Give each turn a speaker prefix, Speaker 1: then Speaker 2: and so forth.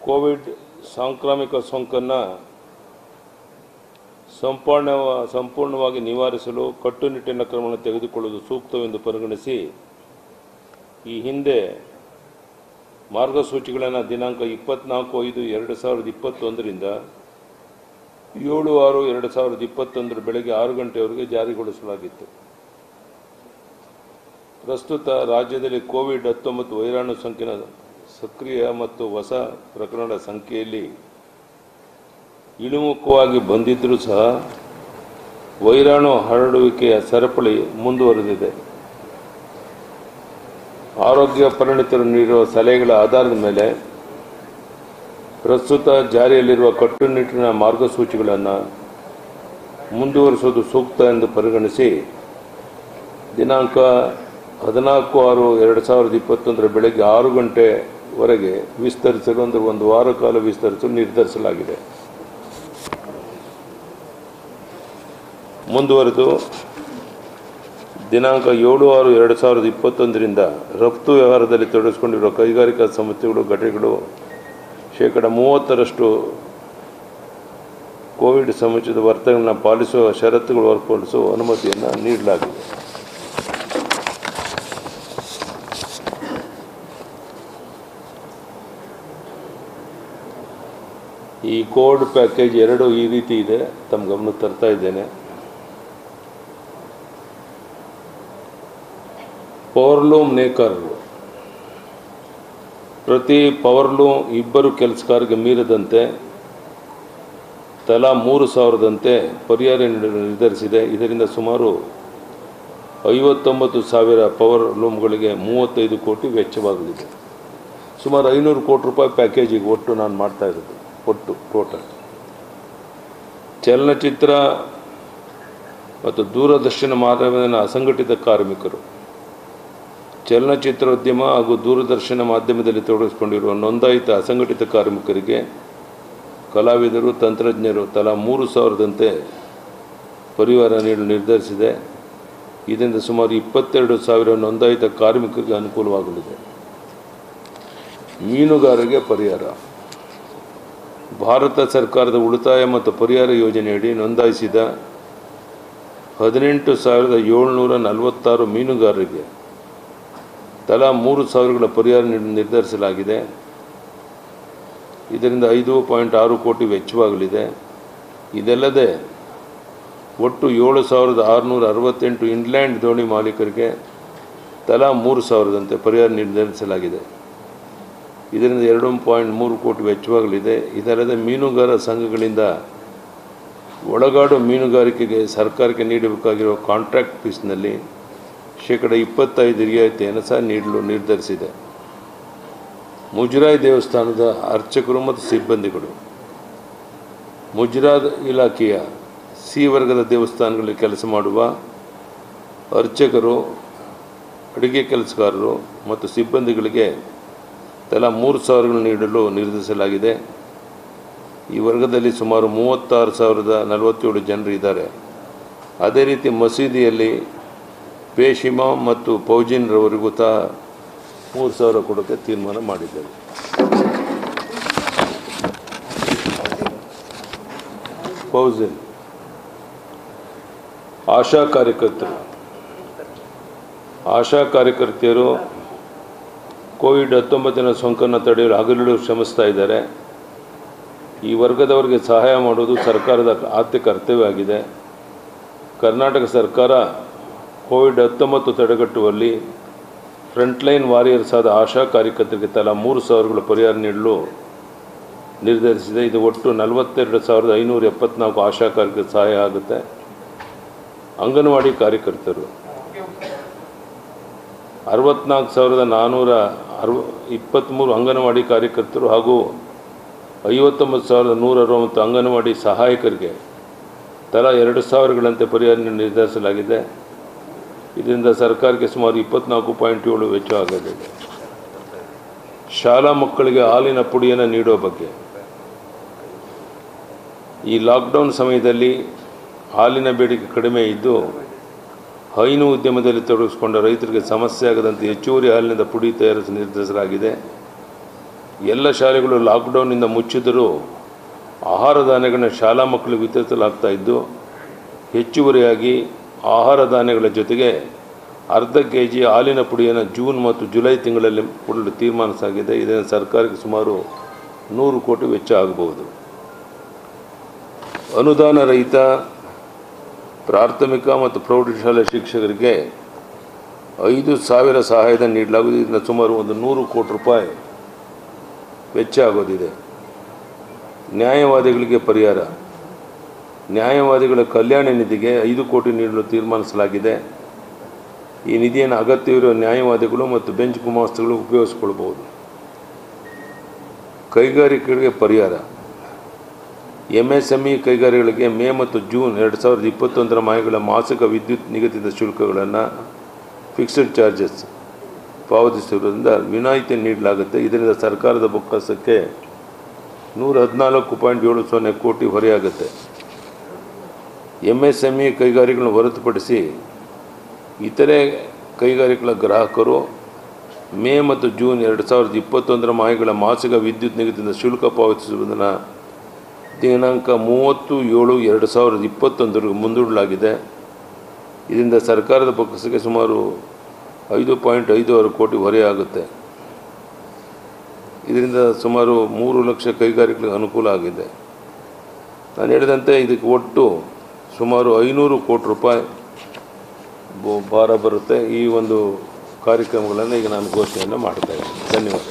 Speaker 1: Covid ಸಾಂಕ್ರಾಮಿಕ ಸೋಂಕನ್ನು ಸಂಪೂರ್ಣ ಸಂಪೂರ್ಣವಾಗಿ ನಿವಾರಿಸಲು ಕಟ್ಟುನಿಟ್ಟಿನ ಕ್ರಮವನ್ನು ತೆಗೆದುಕೊಳ್ಳುವುದು ಸೂಕ್ತವೆಂದು ಪರಿಗಣಿಸಿ ಈ ಹಿಂದೆ ಮಾರ್ಗಸೂಚಿಗಳನ್ನು ದಿನಾಂಕ ಇಪ್ಪತ್ನಾಲ್ಕು ಐದು ಎರಡು ಸಾವಿರದ ಇಪ್ಪತ್ತೊಂದರಿಂದ ಏಳು ಆರು ಎರಡು ಸಾವಿರದ ಇಪ್ಪತ್ತೊಂದರ ಬೆಳಗ್ಗೆ ಆರು ಗಂಟೆವರೆಗೆ ಜಾರಿಗೊಳಿಸಲಾಗಿತ್ತು ಪ್ರಸ್ತುತ ರಾಜ್ಯದಲ್ಲಿ ಕೋವಿಡ್ ಹತ್ತೊಂಬತ್ತು ವೈರಾಣು ಸೋಂಕಿನ ಸಕ್ರಿಯ ಮತ್ತು ಹೊಸ ಪ್ರಕರಣದ ಸಂಖ್ಯೆಯಲ್ಲಿ ಇಳಿಮುಖವಾಗಿ ಬಂದಿದ್ದರೂ ಸಹ ವೈರಾಣು ಹರಡುವಿಕೆಯ ಸರಪಳಿ ಮುಂದುವರೆದಿದೆ ಆರೋಗ್ಯ ಪರಿಣಿತರು ನೀಡಿರುವ ಸಲಹೆಗಳ ಆಧಾರದ ಮೇಲೆ ಪ್ರಸ್ತುತ ಜಾರಿಯಲ್ಲಿರುವ ಕಟ್ಟುನಿಟ್ಟಿನ ಮಾರ್ಗಸೂಚಿಗಳನ್ನು ಮುಂದುವರಿಸುವುದು ಸೂಕ್ತ ಎಂದು ಪರಿಗಣಿಸಿ ದಿನಾಂಕ ಹದಿನಾಲ್ಕು ಆರು ಎರಡು ಸಾವಿರದ ಇಪ್ಪತ್ತೊಂದರ ಬೆಳಗ್ಗೆ ಆರು ಗಂಟೆವರೆಗೆ ವಿಸ್ತರಿಸಲು ಅಂದರೆ ಒಂದು ವಾರ ಕಾಲ ವಿಸ್ತರಿಸಲು ನಿರ್ಧರಿಸಲಾಗಿದೆ ಮುಂದುವರೆದು ದಿನಾಂಕ ಏಳು ಆರು ಎರಡು ಸಾವಿರದ ಇಪ್ಪತ್ತೊಂದರಿಂದ ರಫ್ತು ವ್ಯವಹಾರದಲ್ಲಿ ತೊಡಗಿಸಿಕೊಂಡಿರುವ ಕೈಗಾರಿಕಾ ಸಂಸ್ಥೆಗಳು ಘಟಕಗಳು ಶೇಕಡ ಮೂವತ್ತರಷ್ಟು ಕೋವಿಡ್ ಸಮುಚಿತ ವರ್ತನೆಗಳನ್ನು ಪಾಲಿಸುವ ಷರತ್ತುಗಳು ಹೊರಪಡಿಸುವ ಅನುಮತಿಯನ್ನು ನೀಡಲಾಗಿದೆ ಈ ಕೋಡ್ ಪ್ಯಾಕೇಜ್ ಎರಡು ಈ ರೀತಿ ಇದೆ ತಮ್ಮ ಗಮನಕ್ಕೆ ತರ್ತಾ ಇದ್ದೇನೆ ಪವರ್ಲೂಮ್ ನೇಕಾರರು ಪ್ರತಿ ಪವರ್ಲೂಮ್ ಇಬ್ಬರು ಕೆಲಸಗಾರರಿಗೆ ಮೀರದಂತೆ ತಲಾ ಮೂರು ಸಾವಿರದಂತೆ ಪರಿಹಾರ ನೀಡಲು ನಿರ್ಧರಿಸಿದೆ ಇದರಿಂದ ಸುಮಾರು ಐವತ್ತೊಂಬತ್ತು ಸಾವಿರ ಪವರ್ ಲೂಮ್ಗಳಿಗೆ ಮೂವತ್ತೈದು ಕೋಟಿ ವೆಚ್ಚವಾಗಲಿದೆ ಸುಮಾರು ಐನೂರು ಕೋಟಿ ರೂಪಾಯಿ ಪ್ಯಾಕೇಜಿಗೆ ಒಟ್ಟು ನಾನು ಮಾಡ್ತಾ ಇರೋದು ಒಟ್ಟು ಟೋಟಲ್ ಚಲನಚಿತ್ರ ಮತ್ತು ದೂರದರ್ಶನ ಮಾಧ್ಯಮದ ಅಸಂಘಟಿತ ಕಾರ್ಮಿಕರು ಚಲನಚಿತ್ರೋದ್ಯಮ ಹಾಗೂ ದೂರದರ್ಶನ ಮಾಧ್ಯಮದಲ್ಲಿ ತೊಡಗಿಸಿಕೊಂಡಿರುವ ನೋಂದಾಯಿತ ಅಸಂಘಟಿತ ಕಾರ್ಮಿಕರಿಗೆ ಕಲಾವಿದರು ತಂತ್ರಜ್ಞರು ತಲಾ ಮೂರು ಸಾವಿರದಂತೆ ಪರಿಹಾರ ನೀಡಲು ನಿರ್ಧರಿಸಿದೆ ಇದರಿಂದ ಸುಮಾರು ಇಪ್ಪತ್ತೆರಡು ಸಾವಿರ ನೋಂದಾಯಿತ ಕಾರ್ಮಿಕರಿಗೆ ಅನುಕೂಲವಾಗಲಿದೆ ಮೀನುಗಾರರಿಗೆ ಪರಿಹಾರ ಭಾರತ ಸರ್ಕಾರದ ಉಳಿತಾಯ ಮತ್ತು ಪರಿಹಾರ ಯೋಜನೆಯಡಿ ನೋಂದಾಯಿಸಿದ ಹದಿನೆಂಟು ಸಾವಿರದ ಏಳ್ನೂರ ನಲವತ್ತಾರು ಮೀನುಗಾರರಿಗೆ ತಲಾ ಮೂರು ಸಾವಿರಗಳ ಪರಿಹಾರ ನೀಡಲು ನಿರ್ಧರಿಸಲಾಗಿದೆ ಇದರಿಂದ ಐದು ಪಾಯಿಂಟ್ ಆರು ಕೋಟಿ ವೆಚ್ಚವಾಗಲಿದೆ ಇದಲ್ಲದೆ ಒಟ್ಟು ಏಳು ಸಾವಿರದ ಆರುನೂರ ಅರವತ್ತೆಂಟು ಇಂಗ್ಲೆಂಡ್ ದೋಣಿ ಮಾಲೀಕರಿಗೆ ತಲಾ ಮೂರು ಸಾವಿರದಂತೆ ಪರಿಹಾರ ನಿರ್ಧರಿಸಲಾಗಿದೆ ಇದರಿಂದ ಎರಡು ಪಾಯಿಂಟ್ ಮೂರು ಕೋಟಿ ವೆಚ್ಚವಾಗಲಿದೆ ಇದಲ್ಲದೆ ಮೀನುಗಾರ ಸಂಘಗಳಿಂದ ಒಳಗಾಡು ಮೀನುಗಾರಿಕೆಗೆ ಸರ್ಕಾರಕ್ಕೆ ನೀಡಬೇಕಾಗಿರುವ ಕಾಂಟ್ರಾಕ್ಟ್ ಫೀಸ್ನಲ್ಲಿ ಶೇಕಡ ಇಪ್ಪತ್ತೈದು ರಿಯಾಯಿತಿಯನ್ನು ಸಹ ನೀಡಲು ನಿರ್ಧರಿಸಿದೆ ಮುಜರಾಯಿ ದೇವಸ್ಥಾನದ ಅರ್ಚಕರು ಮತ್ತು ಸಿಬ್ಬಂದಿಗಳು ಮುಜರಾದ್ ಇಲಾಖೆಯ ಸಿ ವರ್ಗದ ದೇವಸ್ಥಾನಗಳಲ್ಲಿ ಕೆಲಸ ಮಾಡುವ ಅರ್ಚಕರು ಅಡುಗೆ ಕೆಲಸಗಾರರು ಮತ್ತು ಸಿಬ್ಬಂದಿಗಳಿಗೆ ತಲಾ ಮೂರು ಸಾವಿರಗಳು ನೀಡಲು ನಿರ್ಧರಿಸಲಾಗಿದೆ ಈ ವರ್ಗದಲ್ಲಿ ಸುಮಾರು ಮೂವತ್ತಾರು ಸಾವಿರದ ನಲವತ್ತೇಳು ಜನರು ಇದ್ದಾರೆ ಅದೇ ರೀತಿ ಮಸೀದಿಯಲ್ಲಿ ಪೇಶಿಮಾ ಮತ್ತು ಪೌಜಿನ್ರವರಿಗೂ ಸಹ ಮೂರು ಸಾವಿರ ಕೊಡೋಕ್ಕೆ ತೀರ್ಮಾನ ಮಾಡಿದ್ದಾರೆ ಫೌಜಿನ್ ಆಶಾ ಕಾರ್ಯಕರ್ತರು ಆಶಾ ಕಾರ್ಯಕರ್ತೆಯರು ಕೋವಿಡ್ ಹತ್ತೊಂಬತ್ತಿನ ಸೋಂಕನ್ನು ತಡೆಯಲು ಹಗಲಿರುಳು ಶ್ರಮಿಸ್ತಾ ಇದ್ದಾರೆ ಈ ವರ್ಗದವರಿಗೆ ಸಹಾಯ ಮಾಡುವುದು ಸರ್ಕಾರದ ಆದ್ಯ ಕರ್ತವ್ಯವಾಗಿದೆ ಕರ್ನಾಟಕ ಸರ್ಕಾರ ಕೋವಿಡ್ ಹತ್ತೊಂಬತ್ತು ತಡೆಗಟ್ಟುವಲ್ಲಿ ಫ್ರಂಟ್ಲೈನ್ ವಾರಿಯರ್ಸ್ ಆದ ಆಶಾ ಕಾರ್ಯಕರ್ತರಿಗೆ ತಲಾ ಮೂರು ಸಾವಿರಗಳ ಪರಿಹಾರ ನೀಡಲು ನಿರ್ಧರಿಸಿದೆ ಇದು ಒಟ್ಟು ನಲವತ್ತೆರಡು ಸಾವಿರದ ಐನೂರ ಎಪ್ಪತ್ನಾಲ್ಕು ಆಶಾ ಕಾರ್ಯಕರ್ತರ ಸಹಾಯ ಆಗುತ್ತೆ ಅಂಗನವಾಡಿ ಕಾರ್ಯಕರ್ತರು ಅರವತ್ನಾಲ್ಕು ಸಾವಿರದ ನಾನ್ನೂರ ಅರವ ಇಪ್ಪತ್ತ್ಮೂರು ಅಂಗನವಾಡಿ ಕಾರ್ಯಕರ್ತರು ಹಾಗೂ ಐವತ್ತೊಂಬತ್ತು ಸಾವಿರದ ನೂರ ಅರವತ್ತು ಅಂಗನವಾಡಿ ಸಹಾಯಕರಿಗೆ ತಲಾ ಎರಡು ಸಾವಿರಗಳಂತೆ ಪರಿಹಾರ ನೀಡಲು ನಿರ್ಧರಿಸಲಾಗಿದೆ ಇದರಿಂದ ಸರ್ಕಾರಕ್ಕೆ ಸುಮಾರು ಇಪ್ಪತ್ನಾಲ್ಕು ಪಾಯಿಂಟ್ ಏಳು ವೆಚ್ಚವಾಗಲಿದೆ ಶಾಲಾ ಮಕ್ಕಳಿಗೆ ಹಾಲಿನ ಪುಡಿಯನ್ನು ನೀಡುವ ಬಗ್ಗೆ ಈ ಲಾಕ್ಡೌನ್ ಸಮಯದಲ್ಲಿ ಹಾಲಿನ ಬೇಡಿಕೆ ಕಡಿಮೆ ಇದ್ದು ಹೈನು ಉದ್ಯಮದಲ್ಲಿ ತೊಡಗಿಸಿಕೊಂಡ ರೈತರಿಗೆ ಸಮಸ್ಯೆ ಆಗದಂತೆ ಹೆಚ್ಚುವರಿ ಹಾಲಿನಿಂದ ಪುಡಿ ತಯಾರಿಸಲು ನಿರ್ಧರಿಸಲಾಗಿದೆ ಎಲ್ಲ ಶಾಲೆಗಳು ಲಾಕ್ಡೌನ್ನಿಂದ ಮುಚ್ಚಿದರೂ ಆಹಾರ ಧಾನ್ಯಗಳನ್ನ ಶಾಲಾ ಮಕ್ಕಳಿಗೆ ವಿತರಿಸಲಾಗ್ತಾ ಇದ್ದು ಹೆಚ್ಚುವರಿಯಾಗಿ ಆಹಾರ ಧಾನ್ಯಗಳ ಜೊತೆಗೆ ಅರ್ಧ ಕೆ ಜಿ ಹಾಲಿನ ಪುಡಿಯನ್ನು ಜೂನ್ ಮತ್ತು ಜುಲೈ ತಿಂಗಳಲ್ಲಿ ಕೊಡಲು ತೀರ್ಮಾನಿಸಲಾಗಿದೆ ಇದರಿಂದ ಸರ್ಕಾರಕ್ಕೆ ಸುಮಾರು ನೂರು ಕೋಟಿ ವೆಚ್ಚ ಆಗಬಹುದು ಅನುದಾನ ರಹಿತ ಪ್ರಾಥಮಿಕ ಮತ್ತು ಪ್ರೌಢಶಾಲೆ ಶಿಕ್ಷಕರಿಗೆ ಐದು ಸಾವಿರ ಸಹಾಯಧನ ನೀಡಲಾಗುವುದು ಇದರಿಂದ ಸುಮಾರು ಒಂದು ನೂರು ಕೋಟಿ ರೂಪಾಯಿ ವೆಚ್ಚ ಆಗೋದಿದೆ ನ್ಯಾಯವಾದಿಗಳಿಗೆ ಪರಿಹಾರ ನ್ಯಾಯವಾದಿಗಳ ಕಲ್ಯಾಣ ನಿಧಿಗೆ ಐದು ಕೋಟಿ ನೀಡಲು ತೀರ್ಮಾನಿಸಲಾಗಿದೆ ಈ ನಿಧಿಯನ್ನು ಅಗತ್ಯವಿರುವ ನ್ಯಾಯವಾದಿಗಳು ಮತ್ತು ಬೆಂಚ್ ಗುಮಾಸ್ತಗಳು ಉಪಯೋಗಿಸಿಕೊಳ್ಬಹುದು ಕೈಗಾರಿಕೆಗಳಿಗೆ ಪರಿಹಾರ ಎಮ್ ಎಸ್ ಎಮ್ ಇ ಕೈಗಾರಿಕೆಗಳಿಗೆ ಮೇ ಮತ್ತು ಜೂನ್ ಎರಡು ಸಾವಿರದ ಇಪ್ಪತ್ತೊಂದರ ಮಾಹಿತಿಗಳ ಮಾಸಿಕ ವಿದ್ಯುತ್ ನಿಗದಿತ ಶುಲ್ಕಗಳನ್ನು ಫಿಕ್ಸ್ಡ್ ಚಾರ್ಜಸ್ ಪಾವತಿಸಿರುವುದರಿಂದ ವಿನಾಯಿತಿ ನೀಡಲಾಗುತ್ತೆ ಇದರಿಂದ ಸರ್ಕಾರದ ಬೊಕ್ಕಸಕ್ಕೆ ನೂರ ಹದಿನಾಲ್ಕು ಪಾಯಿಂಟ್ ಏಳು ಸೊನ್ನೆ ಕೋಟಿ ಹೊರೆಯಾಗುತ್ತೆ ಎಮ್ ಎಸ್ ಎಮ್ ಇ ಕೈಗಾರಿಕೆಗಳನ್ನು ಹೊರತುಪಡಿಸಿ ಇತರೆ ಕೈಗಾರಿಕೆಗಳ ಗ್ರಾಹಕರು ಮೇ ಮತ್ತು ಜೂನ್ ಎರಡು ಸಾವಿರದ ಇಪ್ಪತ್ತೊಂದರ ಮಾಹಿತಿಗಳ ಮಾಸಿಕ ವಿದ್ಯುತ್ ನಿಗದಿತ ಶುಲ್ಕ ಪಾವತಿಸುವುದನ್ನು ದಿನಾಂಕ ಮೂವತ್ತು ಏಳು ಎರಡು ಸಾವಿರದ ಇಪ್ಪತ್ತೊಂದರಿಗೆ ಮುಂದೂಡಲಾಗಿದೆ ಇದರಿಂದ ಸರ್ಕಾರದ ಪಕ್ಷಕ್ಕೆ ಸುಮಾರು ಐದು ಪಾಯಿಂಟ್ ಐದು ಆರು ಕೋಟಿ ಹೊರೆಯಾಗುತ್ತೆ ಇದರಿಂದ ಸುಮಾರು ಮೂರು ಲಕ್ಷ ಕೈಗಾರಿಕೆಗಳಿಗೆ ಅನುಕೂಲ ಆಗಿದೆ ನಾನು ಹೇಳಿದಂತೆ ಇದಕ್ಕೆ ಒಟ್ಟು ಸುಮಾರು ಐನೂರು ಕೋಟಿ ರೂಪಾಯಿ ಬೊ- ಭಾರ ಬರುತ್ತೆ ಈ ಒಂದು ಕಾರ್ಯಕ್ರಮಗಳನ್ನು ಈಗ ನಾನು ಘೋಷಣೆಯನ್ನು ಮಾಡ್ತಾ ಇದ್ದೀನಿ ಧನ್ಯವಾದ